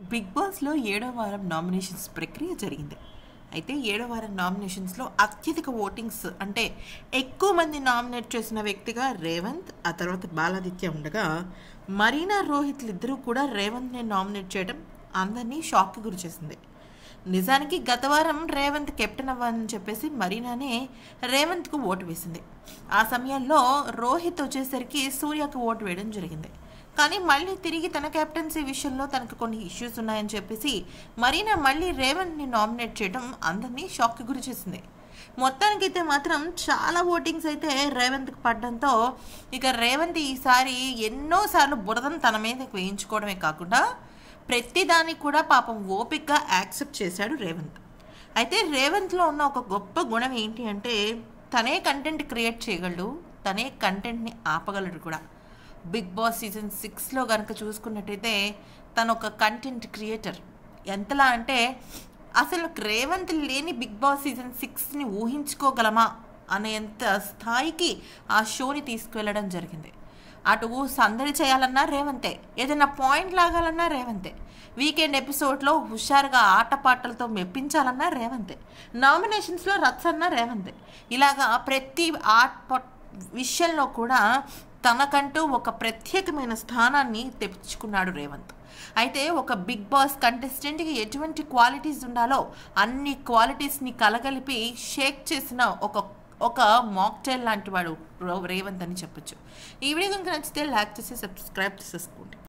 big బాస్లో ఏడో వారం నామినేషన్స్ ప్రక్రియ జరిగింది అయితే ఏడో వారం నామినేషన్స్లో అత్యధిక ఓటింగ్స్ అంటే ఎక్కువ మంది నామినేట్ చేసిన వ్యక్తిగా రేవంత్ ఆ తర్వాత బాలాదిత్య ఉండగా మరీనా రోహిత్లు ఇద్దరూ కూడా రేవంత్ని నామినేట్ చేయడం అందరినీ షాక్కి గురి చేసింది నిజానికి గత వారం రేవంత్ కెప్టెన్ అవ్వాలని చెప్పేసి మరీనానే రేవంత్కు ఓటు వేసింది ఆ సమయంలో రోహిత్ వచ్చేసరికి సూర్యకు ఓటు వేయడం జరిగింది కానీ మళ్ళీ తిరిగి తన కెప్టెన్సీ విషయంలో తనకు కొన్ని ఇష్యూస్ ఉన్నాయని చెప్పేసి మరీనా మళ్ళీ రేవంత్ని నామినేట్ చేయడం అందరినీ షాక్కి గురి చేసింది మొత్తానికైతే మాత్రం చాలా ఓటింగ్స్ అయితే రేవంత్కి పడడంతో ఇక రేవంత్ ఈసారి ఎన్నోసార్లు బురదను తన మీద వేయించుకోవడమే కాకుండా ప్రతిదాన్ని కూడా పాపం ఓపిక్గా యాక్సెప్ట్ చేశాడు రేవంత్ అయితే రేవంత్లో ఉన్న ఒక గొప్ప గుణం ఏంటి అంటే తనే కంటెంట్ క్రియేట్ చేయగలడు తనే కంటెంట్ని ఆపగలడు కూడా బిగ్ బాస్ సీజన్ సిక్స్లో కనుక చూసుకున్నట్టయితే తను ఒక కంటెంట్ క్రియేటర్ ఎంతలా అంటే అసలు రేవంత్ లేని బిగ్ బాస్ సీజన్ సిక్స్ని ఊహించుకోగలమా అనేంత స్థాయికి ఆ షోని తీసుకువెళ్ళడం జరిగింది అటు సందడి చేయాలన్నా రేవంతే ఏదైనా పాయింట్ లాగాలన్నా రేవంతే వీకెండ్ ఎపిసోడ్లో హుషారుగా ఆటపాటలతో మెప్పించాలన్నా రేవంతే నామినేషన్స్లో రచ్చన్నా రేవంతే ఇలాగా ప్రతి ఆట విషయంలో కూడా తనకంటూ ఒక ప్రత్యేకమైన స్థానాన్ని తెచ్చుకున్నాడు రేవంత్ అయితే ఒక బిగ్ బాస్ కంటెస్టెంట్కి ఎటువంటి క్వాలిటీస్ ఉండాలో అన్ని క్వాలిటీస్ని కలగలిపి షేక్ చేసిన ఒక ఒక మాక్టైల్ లాంటి వాడు రేవంత్ అని చెప్పొచ్చు ఈ వీడియో కనుక నచ్చితే లైక్ చేసి సబ్స్క్రైబ్ చేసేసుకోండి